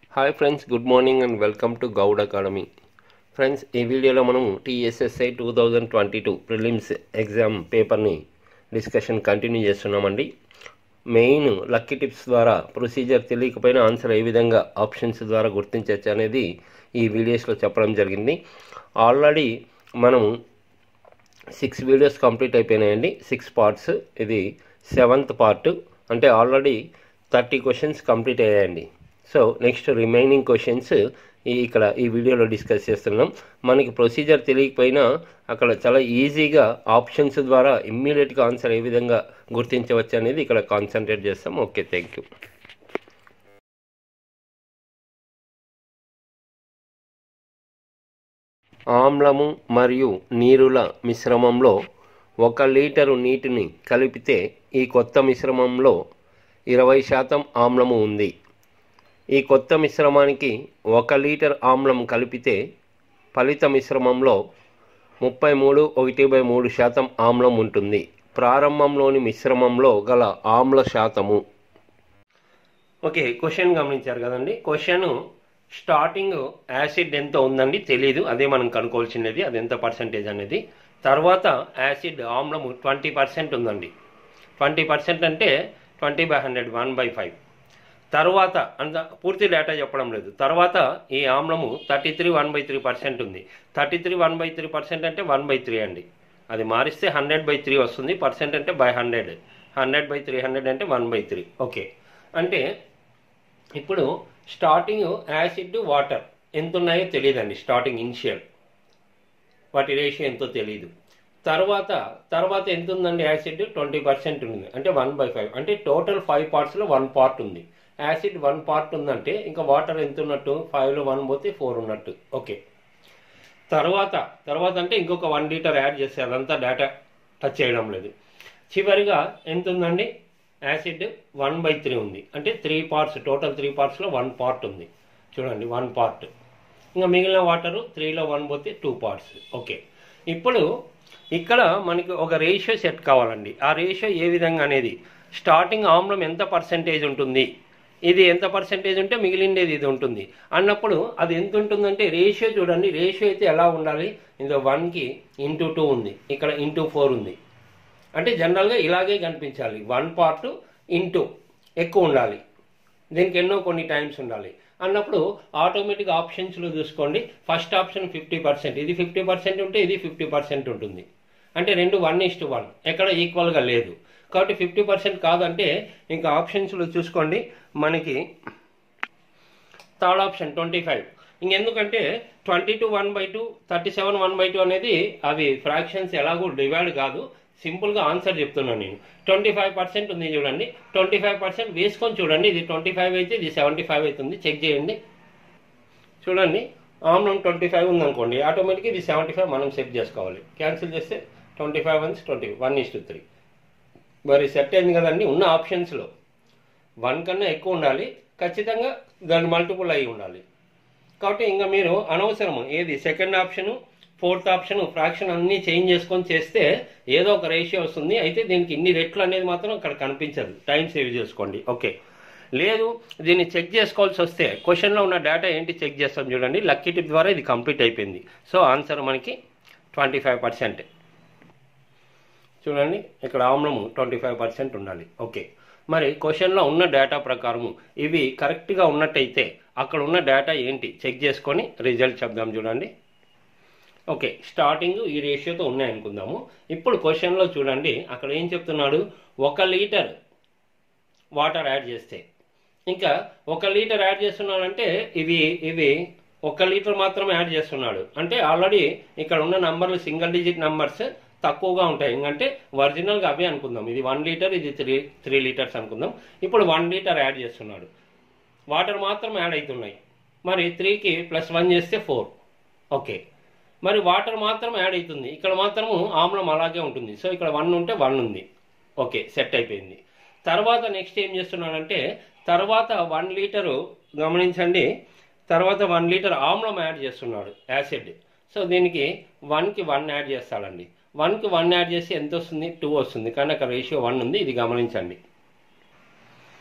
hi friends good morning and welcome to Goud academy friends ఈ వీడియోలో మనం TSSI two thousand twenty two prelims exam పేపర్ని discussion continue చేస్తున్నామండి main lucky tips ద్వారా procedure తెలియకపోయినా answer ఏ విధంగా ఆప్షన్స్ ద్వారా గుర్తించవచ్చు అనేది ఈ వీడియోస్లో చెప్పడం జరిగింది ఆల్రెడీ మనం సిక్స్ వీడియోస్ కంప్లీట్ అయిపోయినాయండి సిక్స్ పార్ట్స్ ఇది సెవెంత్ పార్ట్ అంటే ఆల్రెడీ థర్టీ క్వశ్చన్స్ కంప్లీట్ అయ్యాయండి సో నెక్స్ట్ రిమైనింగ్ క్వశ్చన్స్ ఈ ఇక్కడ ఈ వీడియోలో డిస్కస్ చేస్తున్నాం మనకి ప్రొసీజర్ తెలియకపోయినా అక్కడ చాలా ఈజీగా ఆప్షన్స్ ద్వారా ఇమ్మీడియట్గా ఆన్సర్ ఏ విధంగా గుర్తించవచ్చు అనేది ఇక్కడ కాన్సన్ట్రేట్ చేస్తాం ఓకే థ్యాంక్ యూ ఆమ్లము మరియు నీరుల మిశ్రమంలో ఒక లీటరు నీటిని కలిపితే ఈ కొత్త మిశ్రమంలో ఇరవై శాతం ఆమ్లము ఉంది ఈ కొత్త మిశ్రమానికి ఒక లీటర్ ఆమ్లం కలిపితే ఫలిత మిశ్రమంలో ముప్పై మూడు ఒకటి బై మూడు శాతం ఆమ్లం ఉంటుంది ప్రారంభంలోని మిశ్రమంలో గల ఆమ్ల శాతము ఓకే క్వశ్చన్ గమనించారు కదండి క్వశ్చన్ స్టార్టింగ్ యాసిడ్ ఎంత ఉందండి తెలీదు అదే మనం కనుక్కోవాల్సినది అది ఎంత పర్సెంటేజ్ అనేది తర్వాత యాసిడ్ ఆమ్లము ట్వంటీ పర్సెంట్ ఉందండి ట్వంటీ పర్సెంట్ అంటే twenty by hundred one by five తర్వాత అంత పూర్తి డేటా చెప్పడం లేదు తర్వాత ఈ ఆమ్లము thirty three one by three percent ఉంది thirty three one by three percent అంటే వన్ బై త్రీ అండి అది మారిస్తే హండ్రెడ్ బై త్రీ వస్తుంది పర్సెంట్ అంటే by hundred hundred by three hundred అంటే వన్ బై త్రీ ఓకే అంటే ఇప్పుడు స్టార్టింగ్ యాసిడ్ వాటర్ ఎంత ఉన్నాయో తెలియదండి స్టార్టింగ్ ఇనిషియల్ వాటి రేషియో ఎంతో తెలియదు తర్వాత తర్వాత ఎంత ఉందండి యాసిడ్ ట్వంటీ పర్సెంట్ ఉంది అంటే వన్ బై ఫైవ్ అంటే టోటల్ ఫైవ్ పార్ట్స్లో వన్ పార్ట్ ఉంది యాసిడ్ వన్ పార్ట్ ఉందంటే ఇంకా వాటర్ ఎంత ఉన్నట్టు ఫైవ్లో వన్ పోతే ఫోర్ ఉన్నట్టు ఓకే తర్వాత తర్వాత అంటే ఇంకొక వన్ లీటర్ యాడ్ చేస్తే అదంతా డేటా టచ్ చేయడం లేదు చివరిగా ఎంత ఉందండి యాసిడ్ వన్ బై త్రీ ఉంది అంటే త్రీ పార్ట్స్ టోటల్ త్రీ పార్ట్స్లో వన్ పార్ట్ ఉంది చూడండి వన్ పార్ట్ ఇంకా మిగిలిన వాటరు త్రీలో వన్ పోతే టూ పార్ట్స్ ఓకే ఇప్పుడు ఇక్కడ మనకి ఒక రేషియో సెట్ కావాలండి ఆ రేషియో ఏ విధంగా అనేది స్టార్టింగ్ ఆమ్లం ఎంత పర్సెంటేజ్ ఉంటుంది ఇది ఎంత పర్సెంటేజ్ ఉంటే మిగిలిండేది ఇది ఉంటుంది అన్నప్పుడు అది ఎంత ఉంటుందంటే రేషియో చూడండి రేషియో అయితే ఎలా ఉండాలి ఇందులో వన్కి ఇంటూ టూ ఉంది ఇక్కడ ఇంటూ ఫోర్ ఉంది అంటే జనరల్గా ఇలాగే కనిపించాలి వన్ పార్ట్ ఇంటూ ఎక్కువ ఉండాలి దీనికి ఎన్నో కొన్ని టైమ్స్ ఉండాలి అన్నప్పుడు ఆటోమేటిక్ ఆప్షన్స్లో చూసుకోండి ఫస్ట్ ఆప్షన్ ఫిఫ్టీ పర్సెంట్ ఇది ఫిఫ్టీ పర్సెంట్ ఉంటే ఇది ఫిఫ్టీ పర్సెంట్ ఉంటుంది అంటే రెండు వన్ ఇస్ట్ వన్ ఎక్కడ ఈక్వల్గా లేదు కాబట్టి ఫిఫ్టీ పర్సెంట్ కాదంటే ఇంకా ఆప్షన్స్లో చూసుకోండి మనకి థర్డ్ ఆప్షన్ ట్వంటీ ఫైవ్ ఇంకెందుకంటే twenty two one by two thirty seven one by two అనేది అవి ఫ్రాక్షన్స్ ఎలాగో డివైడ్ కాదు సింపుల్గా ఆన్సర్ చెప్తున్నాను నేను ట్వంటీ ఫైవ్ పర్సెంట్ ఉంది చూడండి ట్వంటీ ఫైవ్ పర్సెంట్ వేసుకొని చూడండి ఇది ట్వంటీ ఫైవ్ అయితే ఇది సెవెంటీ ఫైవ్ అవుతుంది చెక్ చేయండి చూడండి ఆమ్లం ట్వంటీ ఫైవ్ ఉందనుకోండి ఆటోమేటిక్గా ఇది సెవెంటీ ఫైవ్ మనం సెట్ చేసుకోవాలి క్యాన్సిల్ చేస్తే twenty five ones twenty one is to three మరి సెట్ అయింది కదండి ఉన్న ఆప్షన్స్లో వన్ కన్నా ఎక్కువ ఉండాలి ఖచ్చితంగా దాని మల్టిపుల్ అయి ఉండాలి కాబట్టి ఇంకా మీరు అనవసరము ఏది second option fourth option fraction అన్నీ చేంజ్ చేసుకొని చేస్తే ఏదో ఒక రేషియో వస్తుంది అయితే దీనికి ఇన్ని రెట్లు అనేది మాత్రం అక్కడ కనిపించదు టైం సేవ్ చేసుకోండి ఓకే లేదు దీన్ని చెక్ చేసుకోవాల్సి వస్తే క్వశ్చన్లో ఉన్న డేటా ఏంటి చెక్ చేస్తాం చూడండి లక్కీ టిప్ ద్వారా ఇది కంప్లీట్ అయిపోయింది సో ఆన్సర్ మనకి ట్వంటీ ఫైవ్ పర్సెంట్ చూడండి ఇక్కడ ఆమ్లము ట్వంటీ ఫైవ్ పర్సెంట్ ఉండాలి ఓకే మరి క్వశ్చన్లో ఉన్న డేటా ప్రకారము ఇవి కరెక్ట్గా ఉన్నట్టయితే అక్కడ ఉన్న డేటా ఏంటి చెక్ చేసుకొని రిజల్ట్ చెప్దాం చూడండి ఓకే స్టార్టింగ్ ఈ రేషియోతో ఉన్నాయనుకుందాము ఇప్పుడు క్వశ్చన్లో చూడండి అక్కడ ఏం చెప్తున్నాడు ఒక లీటర్ వాటర్ యాడ్ చేస్తే ఇంకా ఒక లీటర్ యాడ్ చేస్తున్నాడంటే ఇవి ఇవి ఒక లీటర్ మాత్రమే యాడ్ చేస్తున్నాడు అంటే ఆల్రెడీ ఇక్కడ ఉన్న నంబర్లు సింగిల్ డిజిట్ నంబర్స్ తక్కువగా ఉంటాయి ఎందుకంటే ఒరిజినల్గా అవే అనుకుందాం ఇది వన్ లీటర్ ఇది త్రీ త్రీ లీటర్స్ అనుకుందాం ఇప్పుడు వన్ లీటర్ యాడ్ చేస్తున్నాడు వాటర్ మాత్రం యాడ్ అవుతున్నాయి మరి త్రీకి ప్లస్ వన్ చేస్తే ఫోర్ ఓకే మరి వాటర్ మాత్రం యాడ్ అవుతుంది ఇక్కడ మాత్రము ఆమ్లం అలాగే ఉంటుంది సో ఇక్కడ వన్ ఉంటే వన్ ఉంది ఓకే సెట్ అయిపోయింది తర్వాత నెక్స్ట్ ఏం చేస్తున్నాడంటే తర్వాత వన్ లీటరు గమనించండి తర్వాత వన్ లీటర్ ఆమ్లం యాడ్ చేస్తున్నాడు యాసిడ్ సో దీనికి వన్కి వన్ యాడ్ చేస్తాడండి వన్కి వన్ యాడ్ చేసి ఎంత వస్తుంది టూ వస్తుంది కానీ అక్కడ రేషియో వన్ ఉంది ఇది గమనించండి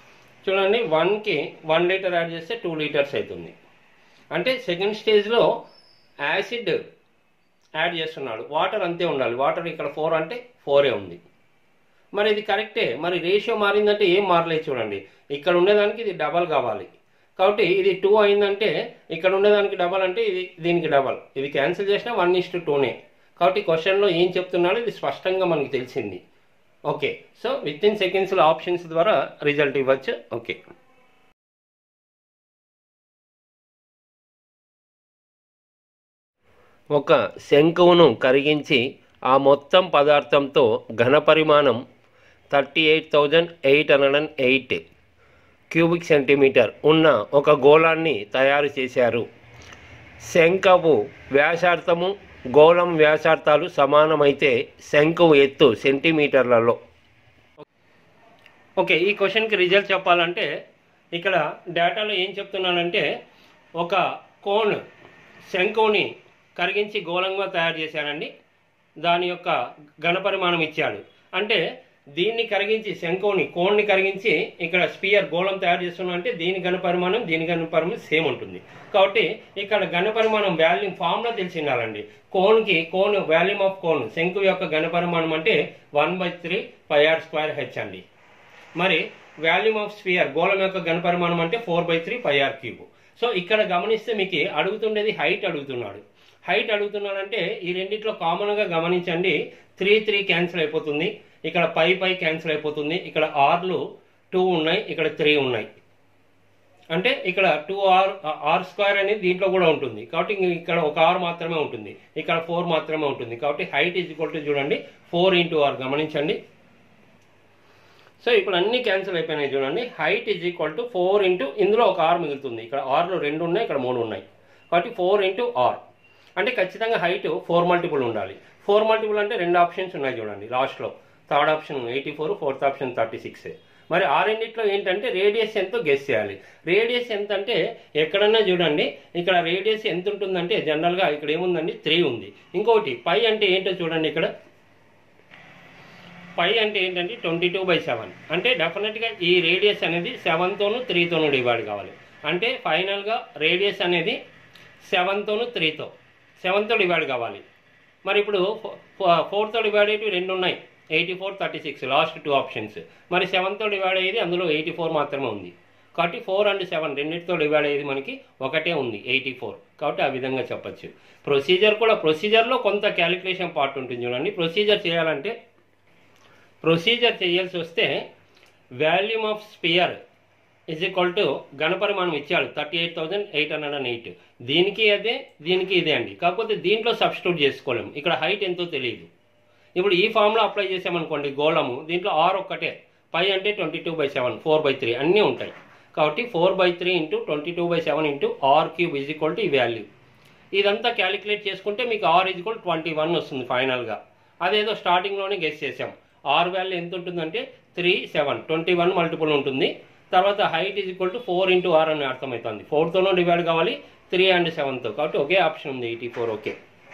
చూడండి వన్కి వన్ లీటర్ యాడ్ చేస్తే టూ లీటర్స్ అవుతుంది అంటే సెకండ్ స్టేజ్లో యాసిడ్ యాడ్ చేస్తున్నాడు వాటర్ అంతే ఉండాలి వాటర్ ఇక్కడ ఫోర్ అంటే ఫోరే ఉంది మరి ఇది కరెక్టే మరి రేషియో మారిందంటే ఏం మారలేదు చూడండి ఇక్కడ ఉండేదానికి ఇది డబల్ కావాలి కాబట్టి ఇది టూ అయిందంటే ఇక్కడ ఉండేదానికి డబల్ అంటే ఇది దీనికి డబల్ ఇది క్యాన్సిల్ చేసినా వన్ ఇస్ టు టూనే కాబట్టి క్వశ్చన్లో ఏం చెప్తున్నాడో ఇది స్పష్టంగా మనకి తెలిసింది ఓకే సో విత్ ఇన్ సెకండ్స్లో ఆప్షన్స్ ద్వారా రిజల్ట్ ఇవ్వచ్చు ఓకే ఒక శంకువును కరిగించి ఆ మొత్తం పదార్థంతో ఘనపరిమాణం thirty eight thousand eight hundred and eight cubic centimetre ఉన్న ఒక గోళాన్ని తయారు చేశారు శంఖవు వ్యాసార్థము గోళం వ్యాసార్థాలు సమానమైతే శంఖు ఎత్తు సెంటీమీటర్లలో ఓకే ఈ క్వశ్చన్కి రిజల్ట్ చెప్పాలంటే ఇక్కడ డేటాలో ఏం చెప్తున్నానంటే ఒక కోన్ శంకుని కరిగించి గోళంగా తయారు చేశానండి దాని యొక్క ఘనపరిమాణం ఇచ్చాడు అంటే దీన్ని కరిగించి శంకుని కోన్ని కరిగించి ఇక్కడ స్పియర్ గోళం తయారు చేస్తున్నా అంటే దీని ఘనపరిమాణం దీని ఘనపరిమాణం సేమ్ ఉంటుంది కాబట్టి ఇక్కడ ఘనపరిమాణం వాల్యూమ్ ఫార్ములా తెలిసి ఉండాలండి కోన్కి కోన్ వాల్యూమ్ ఆఫ్ కోన్ శంకు యొక్క ఘనపరిమాణం అంటే one by three pi r square h అండి మరి వాల్యూమ్ ఆఫ్ స్పియర్ గోళం యొక్క ఘనపరిమాణం అంటే four by three pi r cube so ఇక్కడ గమనిస్తే మీకు అడుగుతుండేది హైట్ అడుగుతున్నాడు హైట్ అడుగుతున్నాడంటే ఈ రెండిట్లో కామన్గా గమనించండి త్రీ త్రీ క్యాన్సిల్ అయిపోతుంది ఇక్కడ పై పై క్యాన్సిల్ అయిపోతుంది ఇక్కడ ఆర్లు టూ ఉన్నాయి ఇక్కడ త్రీ ఉన్నాయి అంటే ఇక్కడ టూ ఆర్ ఆర్ స్క్వేర్ అనేది దీంట్లో కూడా ఉంటుంది కాబట్టి ఇంక ఇక్కడ ఒక ఆర్ మాత్రమే ఉంటుంది ఇక్కడ ఫోర్ మాత్రమే ఉంటుంది కాబట్టి హైట్ ఈజ్ ఈక్వల్ టు చూడండి ఫోర్ ఇంటూ ఆర్ గమనించండి సో ఇప్పుడు అన్ని క్యాన్సిల్ అయిపోయినాయి చూడండి height is equal to four into ఇందులో ఒక ఆర్ మిగులుతుంది ఇక్కడ ఆర్లు రెండు ఉన్నాయి ఇక్కడ మూడు ఉన్నాయి కాబట్టి ఫోర్ ఇంటూ ఆర్ అంటే ఖచ్చితంగా హైట్ ఫోర్ మల్టిపుల్ ఉండాలి ఫోర్ మల్టిపుల్ అంటే రెండు ఆప్షన్స్ ఉన్నాయి చూడండి లాస్ట్లో third option eighty four fourth option thirty six మరి ఆ రెండిట్లో ఏంటంటే రేడియస్ ఎంతో గెస్ చేయాలి రేడియస్ ఎంత అంటే ఎక్కడన్నా చూడండి ఇక్కడ రేడియస్ ఎంత ఉంటుందంటే జనరల్గా ఇక్కడ ఏముందండి త్రీ ఉంది ఇంకోటి పై అంటే ఏంటో చూడండి ఇక్కడ పై అంటే ఏంటంటే ట్వంటీ టూ బై సెవెన్ అంటే డెఫినెట్గా ఈ రేడియస్ అనేది సెవెన్తోను త్రీతోను డివైడ్ కావాలి అంటే ఫైనల్గా రేడియస్ అనేది సెవెన్తోను త్రీతో సెవెన్తో డివైడ్ కావాలి మరి ఇప్పుడు ఫోర్తో డివైడ్ అయ్యి రెండు ఉన్నాయి eighty four thirty six last two options మరి సెవెన్తో డివైడ్ అయ్యేది అందులో ఎయిటీ ఫోర్ మాత్రమే ఉంది కాబట్టి ఫోర్ అండ్ సెవెన్ రెండింటితో డివైడ్ అయ్యేది మనకి ఒకటే ఉంది ఎయిటీ ఫోర్ కాబట్టి ఆ విధంగా చెప్పచ్చు ప్రొసీజర్ కూడా ప్రొసీజర్లో కొంత క్యాలిక్యులేషన్ పార్ట్ ఉంటుంది చూడండి ప్రొసీజర్ చేయాలంటే ప్రొసీజర్ చేయాల్సి వస్తే volume of sphere is equal to ఘనపరిమాణం ఇచ్చాడు thirty eight thousand eight hundred and eight దీనికి అదే దీనికి ఇదే అండి కాకపోతే దీంట్లో సబ్స్టిట్యూట్ చేసుకోలేము ఇక్కడ హైట్ ఎంతో తెలియదు ఇప్పుడు ఈ ఫామ్లో అప్లై చేసామనుకోండి గోళము దీంట్లో ఆర్ ఒక్కటే పై అంటే twenty two by seven four by three అన్నీ ఉంటాయి కాబట్టి four by three into twenty two by seven into r cube is equal to ఈ వాల్యూ ఇదంతా క్యాలిక్యులేట్ చేసుకుంటే మీకు r is equal twenty one వస్తుంది ఫైనల్గా అదేదో స్టార్టింగ్లోనే గెస్ చేసాం ఆర్ వాల్యూ ఎంత ఉంటుందంటే three seven twenty one multiple ఉంటుంది తర్వాత height is equal to four into R అని అర్థమవుతుంది ఫోర్తోనూ డివైడ్ కావాలి త్రీ అండ్ సెవెన్తో కాబట్టి ఒకే ఆప్షన్ ఉంది ఎయిటీ ఫోర్ ఓకే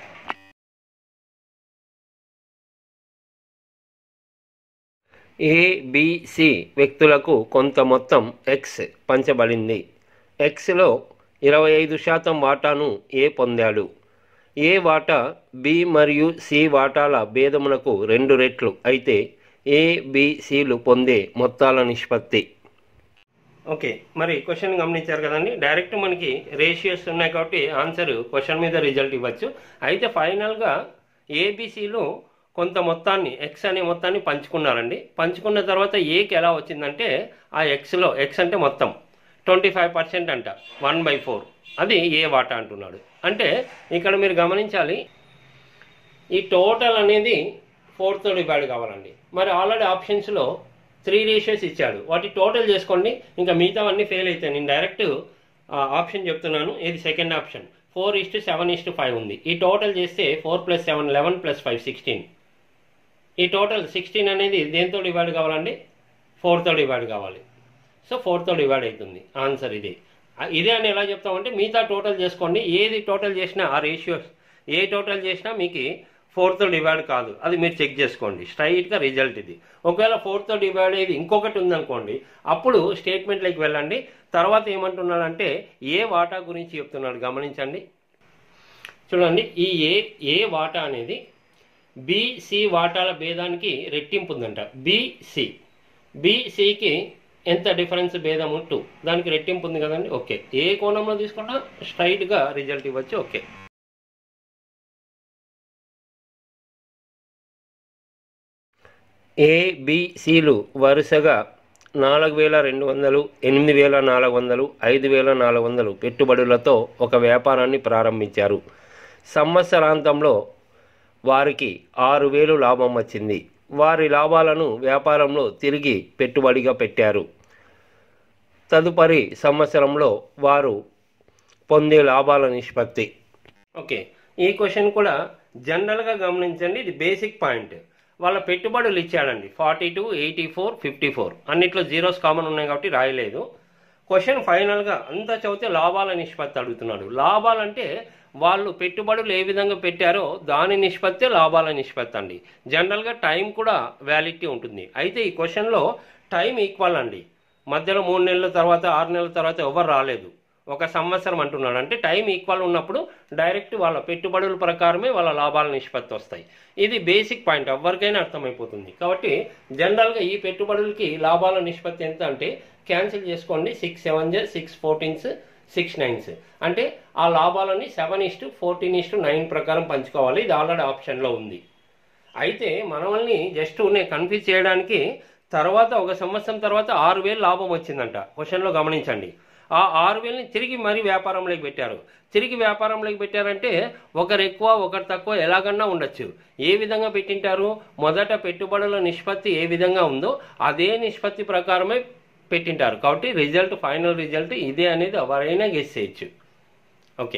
ఏబిసి వ్యక్తులకు కొంత మొత్తం ఎక్స్ పంచబడింది ఎక్స్లో ఇరవై ఐదు శాతం వాటాను ఏ పొందాడు ఏ వాటా బి మరియు సి వాటాల భేదమునకు రెండు రెట్లు అయితే ఏ బి సిలు పొందే మొత్తాల నిష్పత్తి ఓకే మరి క్వశ్చన్ గమనించారు కదండి డైరెక్ట్ మనకి రేషియోస్ ఉన్నాయి కాబట్టి ఆన్సర్ క్వశ్చన్ మీద రిజల్ట్ ఇవ్వచ్చు అయితే ఫైనల్గా ఏబిసిలో కొంత మొత్తాన్ని ఎక్స్ అనే మొత్తాన్ని పంచుకున్నారండి పంచుకున్న తర్వాత ఏకి ఎలా వచ్చిందంటే ఆ ఎక్స్లో ఎక్స్ అంటే మొత్తం ట్వంటీ ఫైవ్ పర్సెంట్ అంట వన్ బై ఫోర్ అది ఏ వాటా అంటున్నాడు అంటే ఇక్కడ మీరు గమనించాలి ఈ టోటల్ అనేది ఫోర్తో డివైడ్ కావాలండి మరి ఆల్రెడీ ఆప్షన్స్లో త్రీ రేషియోస్ ఇచ్చాడు వాటి టోటల్ చేసుకోండి ఇంకా మిగతావన్నీ ఫెయిల్ అవుతాయి నేను డైరెక్ట్ ఆప్షన్ చెప్తున్నాను ఇది second option four is to seven is to five ఉంది ఈ టోటల్ చేస్తే four plus seven eleven plus five sixteen ఈ టోటల్ సిక్స్టీన్ అనేది దేంతో డివైడ్ కావాలండి ఫోర్తో డివైడ్ కావాలి సో ఫోర్తో డివైడ్ అవుతుంది ఆన్సర్ ఇది ఆ, ఇదే అని ఎలా చెప్తామంటే మిగతా టోటల్ చేసుకోండి ఏది టోటల్ చేసినా ఆ రేషియోస్ ఏ టోటల్ చేసినా మీకు ఫోర్తో డివైడ్ కాదు అది మీరు చెక్ చేసుకోండి స్ట్రైట్గా రిజల్ట్ ఇది ఒకవేళ ఫోర్తో డివైడ్ అయ్యేది ఇంకొకటి ఉందనుకోండి అప్పుడు స్టేట్మెంట్లోకి వెళ్ళండి తర్వాత ఏమంటున్నాడంటే ఏ వాటా గురించి చెప్తున్నాడు గమనించండి చూడండి ఈ ఏ ఏ వాటా అనేది బిసి వాటాల భేదానికి రెట్టింపు ఉందంట బిసి బిసికి ఎంత డిఫరెన్స్ భేదం ఉంటూ దానికి రెట్టింపు ఉంది కదండి ఓకే ఏ కోణంలో తీసుకున్నా స్ట్రైట్గా రిజల్ట్ ఇవ్వచ్చు ఓకే ఏబిసిలు వరుసగా నాలుగు వేల రెండు వందలు ఎనిమిది వేల నాలుగు వందలు ఐదు వేల నాలుగు వందలు పెట్టుబడులతో ఒక వ్యాపారాన్ని ప్రారంభించారు సంవత్సరాంతంలో వారికి ఆరు వేలు లాభం వచ్చింది వారి లాభాలను వ్యాపారంలో తిరిగి పెట్టుబడిగా పెట్టారు తదుపరి సంవత్సరంలో వారు పొందే లాభాల నిష్పత్తి ఓకే ఈ క్వశ్చన్ కూడా జనరల్గా గమనించండి ఇది బేసిక్ పాయింట్ వాళ్ళ పెట్టుబడులు ఇచ్చాడండి forty two eighty four fifty four అన్నిట్లో జీరోస్ కామన్ ఉన్నాయి కాబట్టి రాయలేదు క్వశ్చన్ ఫైనల్గా అంతా చదివితే లాభాల నిష్పత్తి అడుగుతున్నాడు లాభాలంటే వాళ్ళు పెట్టుబడులు ఏ విధంగా పెట్టారో దాని నిష్పత్తే లాభాల నిష్పత్తి అండి జనరల్గా టైం కూడా వ్యాలిడిటీ ఉంటుంది అయితే ఈ క్వశ్చన్లో టైం ఈక్వల్ అండి మధ్యలో మూడు నెలల తర్వాత ఆరు నెలల తర్వాత ఎవరు రాలేదు ఒక సంవత్సరం అంటున్నాడు అంటే టైం ఈక్వల్ ఉన్నప్పుడు డైరెక్ట్ వాళ్ళ పెట్టుబడుల ప్రకారమే వాళ్ళ లాభాల నిష్పత్తి వస్తాయి ఇది బేసిక్ పాయింట్ ఎవరికైనా అర్థమైపోతుంది కాబట్టి జనరల్గా ఈ పెట్టుబడులకి లాభాల నిష్పత్తి ఎంత అంటే క్యాన్సిల్ చేసుకోండి సిక్స్ సెవెన్ జే సిక్స్ ఫోర్టీన్స్ సిక్స్ నైన్స్ అంటే ఆ లాభాలని seven is to fourteen is to nine ప్రకారం పంచుకోవాలి ఇది ఆల్రెడీ ఆప్షన్లో ఉంది అయితే మనల్ని జస్ట్ నేను కన్ఫ్యూజ్ చేయడానికి తర్వాత ఒక సంవత్సరం తర్వాత ఆరు వేలు లాభం వచ్చిందంట క్వశ్చన్లో గమనించండి ఆ ఆరు వేలని తిరిగి మరీ వ్యాపారంలోకి పెట్టారు తిరిగి వ్యాపారంలోకి పెట్టారంటే ఒకరు ఎక్కువ ఒకరు తక్కువ ఎలాగన్నా ఉండొచ్చు ఏ విధంగా పెట్టింటారు మొదట పెట్టుబడుల నిష్పత్తి ఏ విధంగా ఉందో అదే నిష్పత్తి ప్రకారమే పెట్టింటారు కాబట్టి రిజల్ట్ ఫైనల్ రిజల్ట్ ఇదే అనేది ఎవరైనా గెస్ చేయొచ్చు ఓకే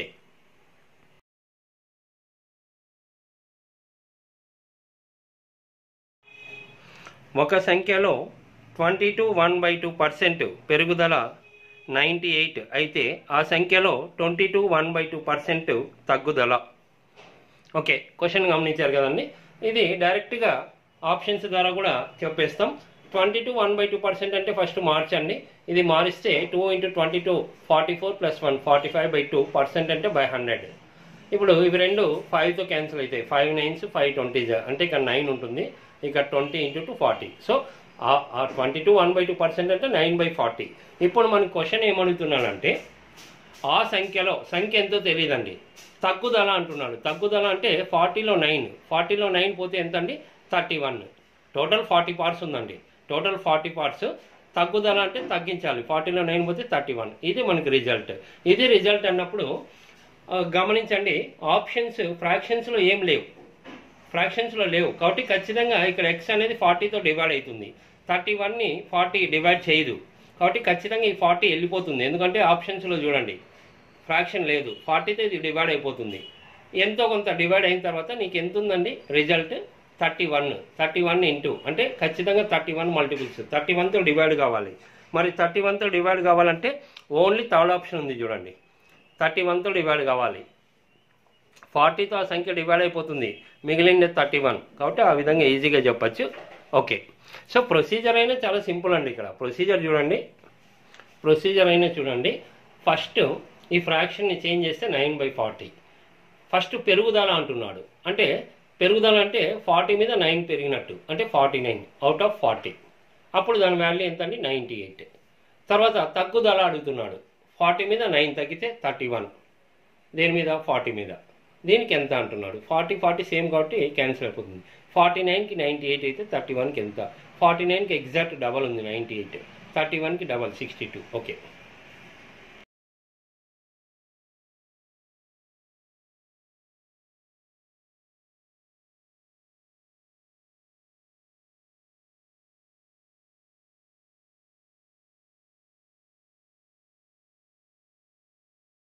ఒక సంఖ్యలో twenty two one by two percent పెరుగుదల నైంటీ ఎయిట్ అయితే ఆ సంఖ్యలో twenty two one by two percent తగ్గుదల ఓకే క్వశ్చన్ గమనించారు కదండి ఇది డైరెక్ట్గా ఆప్షన్స్ ద్వారా కూడా చెప్పేస్తాం twenty two one by two percent అంటే ఫస్ట్ మార్చండి ఇది మారిస్తే two into twenty two forty four plus one forty five by two percent అంటే బై హండ్రెడ్ ఇప్పుడు ఇవి రెండు ఫైవ్తో క్యాన్సిల్ అవుతాయి ఫైవ్ నైన్స్ ఫైవ్ ట్వంటీస్ అంటే ఇక్కడ నైన్ ఉంటుంది ఇక్కడ twenty into two forty so ఆ twenty two one by two percent అంటే నైన్ బై ఫార్టీ ఇప్పుడు మన క్వశ్చన్ ఏమడుగుతున్నానంటే ఆ సంఖ్యలో సంఖ్య ఎంతో తెలియదండి తగ్గుదల అంటున్నాడు తగ్గుదల అంటే ఫార్టీలో నైన్ ఫార్టీలో నైన్ పోతే ఎంత అండి thirty one total forty parts ఉందండి టోటల్ ఫార్టీ పార్ట్స్ తగ్గుదల అంటే తగ్గించాలి ఫార్టీలో నైన్ పోతే థర్టీ వన్ ఇది మనకి రిజల్ట్ ఇది రిజల్ట్ అన్నప్పుడు ఆ, గమనించండి ఆప్షన్స్ ఫ్రాక్షన్స్లో ఏం లేవు ఫ్రాక్షన్స్లో లేవు కాబట్టి ఖచ్చితంగా ఇక్కడ ఎక్స్ అనేది ఫార్టీతో డివైడ్ అవుతుంది థర్టీ వన్ని ఫార్టీ డివైడ్ చేయదు కాబట్టి ఖచ్చితంగా ఈ ఫార్టీ వెళ్ళిపోతుంది ఎందుకంటే ఆప్షన్స్లో చూడండి ఫ్రాక్షన్ లేదు ఫార్టీతో ఇది డివైడ్ అయిపోతుంది ఎంతో కొంత డివైడ్ అయిన తర్వాత నీకు ఎంత ఉందండి result thirty one thirty one into అంటే ఖచ్చితంగా థర్టీ వన్ మల్టిపుల్స్ థర్టీ వన్తో డివైడ్ కావాలి మరి థర్టీ వన్తో డివైడ్ కావాలంటే ఓన్లీ థర్డ్ ఆప్షన్ ఉంది చూడండి థర్టీ వన్తో డివైడ్ కావాలి ఫార్టీతో ఆ సంఖ్య డివైడ్ అయిపోతుంది మిగిలింది థర్టీ వన్ కాబట్టి ఆ విధంగా ఈజీగా చెప్పచ్చు ఓకే సో ప్రొసీజర్ అయినా చాలా సింపుల్ అండి ఇక్కడ ప్రొసీజర్ చూడండి ప్రొసీజర్ అయినా చూడండి ఫస్ట్ ఈ ఫ్రాక్షన్ని చేంజ్ చేస్తే నైన్ బై ఫార్టీ ఫస్ట్ పెరుగుదల అంటున్నాడు అంటే పెరుగుదల అంటే ఫార్టీ మీద నైన్ పెరిగినట్టు అంటే forty nine out of forty అప్పుడు దాని వాల్యూ ఎంత అండి నైంటీ ఎయిట్ తర్వాత తగ్గుదల అడుగుతున్నాడు ఫార్టీ మీద నైన్ తగ్గితే థర్టీ వన్ దేని మీద ఫార్టీ మీద దీనికి ఎంత అంటున్నాడు ఫార్టీ ఫార్టీ సేమ్ కాబట్టి క్యాన్సిల్ అయిపోతుంది ఫార్టీ నైన్కి నైంటీ ఎయిట్ అయితే థర్టీ వన్కి ఎంత ఫార్టీ నైన్కి ఎగ్జాక్ట్ డబల్ ఉంది నైంటీ ఎయిట్ థర్టీ వన్కి డబల్ సిక్స్టీ టూ ఓకే